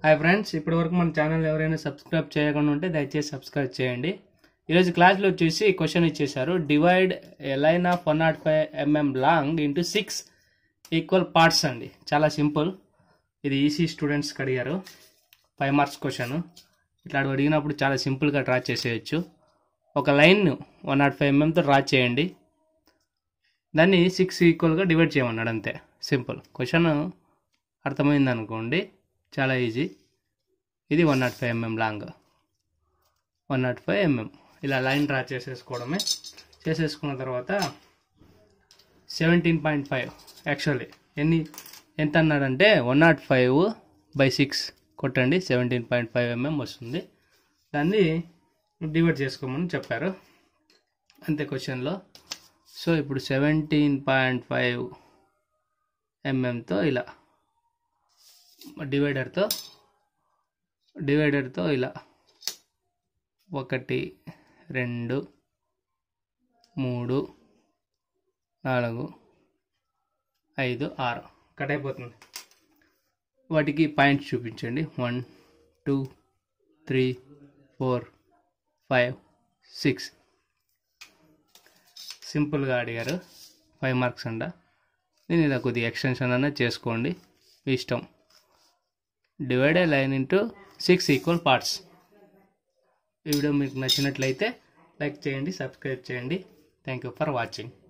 hi friends ఇప్పటివరకు మన channel ఎవరైనా సబ్స్క్రైబ్ చేయకుండా ఉంటే దయచేసి సబ్స్క్రైబ్ చేయండి ఈరోజు క్లాస్లో వచ్చేసి క్వశ్చన్ ఇచ్చేశారు divide a line of one nought five M M long into six equal parts అండి చాలా సింపుల్ ఇది ఈసీ స్టూడెంట్స్కి అడిగారు ఫైవ్ మార్క్స్ క్వశ్చన్ ఇట్లా అడిగినప్పుడు చాలా సింపుల్గా డ్రా చేసేయచ్చు ఒక లైన్ వన్ నాట్ ఫైవ్ ఎంఎంతో డ్రా చేయండి దాన్ని సిక్స్ ఈక్వల్గా డివైడ్ చేయమన్నాడు అంతే సింపుల్ క్వశ్చన్ అర్థమైంది అనుకోండి చాలా ఈజీ ఇది one nought five M M long one nought five M M ఇలా లైన్ డ్రా చేసేసుకోవడమే చేసేసుకున్న తర్వాత సెవెంటీన్ పాయింట్ ఫైవ్ యాక్చువల్లీ ఎన్ని ఎంత అన్నాడంటే one nought five by six కొట్టండి సెవెంటీన్ పాయింట్ ఫైవ్ ఎంఎం వస్తుంది దాన్ని డివైడ్ చేసుకోమని చెప్పారు అంతే క్వశ్చన్లో సో ఇప్పుడు సెవెంటీన్ పాయింట్ ఫైవ్ ఎంఎంతో ఇలా డివైడర్తో డివైడర్తో ఇలా ఒకటి రెండు మూడు నాలుగు ఐదు ఆరు కట్ అయిపోతుంది వాటికి పాయింట్స్ చూపించండి one two three four five six సింపుల్గా అడిగారు ఫైవ్ మార్క్స్ అంట నేను ఇలా కొద్దిగా ఎక్స్టెన్షన్ అనేది చేసుకోండి మీ ఇష్టం divide a line into six equal parts ఈ వీడియో మీకు నచ్చినట్లయితే లైక్ చేయండి సబ్స్క్రైబ్ చేయండి థ్యాంక్ యూ ఫర్ వాచింగ్